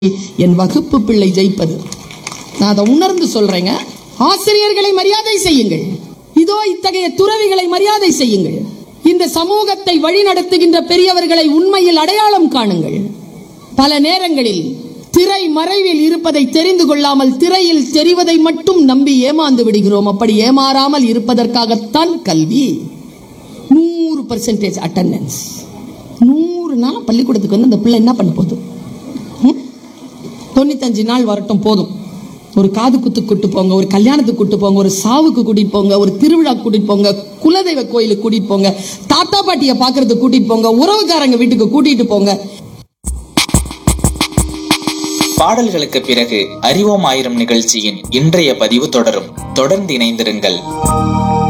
என் வகுப்பு பிள்ளை ஜெயிப்பது நான் அதை உணர்ந்து சொல்றேங்க ஆசிரியர்களை மரியாதை செய்யுங்கள் இதோ இத்தகைய துறவிகளை மரியாதை செய்யுங்கள் இந்த சமூகத்தை வழிநடத்துகின்ற பெரியவர்களை உண்மையில் அடையாளம் காணுங்கள் பல நேரங்களில் திரை மறைவில் இருப்பதை தெரிந்து கொள்ளாமல் திரையில் தெரிவதை மட்டும் நம்பி ஏமாந்து விடுகிறோம் அப்படி ஏமாறாமல் இருப்பதற்காகத்தான் கல்வி நூறு பர்சன்டேஜ் அட்டண்டன்ஸ் நூறு நாள் பள்ளிக்கூடத்துக்கு வந்து அந்த பிள்ளை என்ன பண்ண போகுது ம்? தொண்ணூத்தஞ்சு நாள் வரட்டும் போதும் ஒரு காது குத்துக்கு கூட்டு போங்க ஒரு கல்யாணத்துக்கு கூட்டு போங்க ஒரு சாவுக்கு கூட்டிட்டு போங்க ஒரு திருவிழா கூட்டிட்டு போங்க குலதெய்வ கோயிலுக்கு கூட்டிட்டு போங்க தாத்தா பாட்டியை பார்க்கறதுக்கு கூட்டிட்டு போங்க உறவுக்காரங்க வீட்டுக்கு கூட்டிட்டு போங்க பாடல்களுக்கு பிறகு அறிவோம் ஆயிரம் நிகழ்ச்சியின் இன்றைய பதிவு தொடரும் தொடர்ந்து இணைந்திருங்கள்